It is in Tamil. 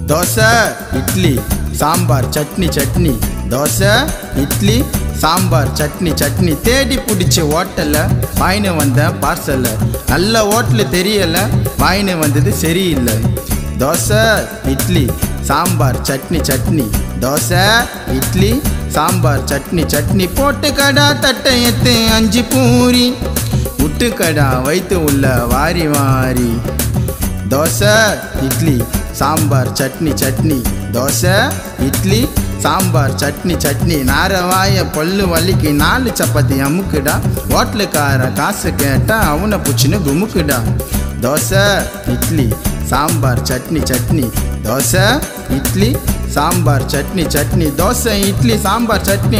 தோசை இட்லி சாம்பார் சட்னி சட்னி தோசை இட்லி சாம்பார் சட்னி சட்னி தேடி பிடிச்ச ஹோட்டலில் வாங்கினு வந்தேன் பார்சலில் நல்ல ஹோட்டல் தெரியலை வாங்கினு வந்தது சரியில்லை தோசை இட்லி சாம்பார் சட்னி சட்னி தோசை இட்லி சாம்பார் சட்னி சட்னி போட்டு கடா தட்டை எத்து அஞ்சு பூரி விட்டு கடா வைத்து உள்ள வாரி வாரி தோசை இட்லி சாம்பார் சட்னி சட்னி தோசை இட்லி சாம்பார் சட்னி சட்னி நாரவாய பல்லு வலிக்கு நாலு சப்பாத்தி அமுக்குடா ஹோட்டலுக்கார காசு கேட்டா அவனை புச்சின்னு குமுக்குடா தோசை இட்லி சாம்பார் சட்னி சட்னி தோசை இட்லி சாம்பார் சட்னி சட்னி தோசை இட்லி சாம்பார் சட்னி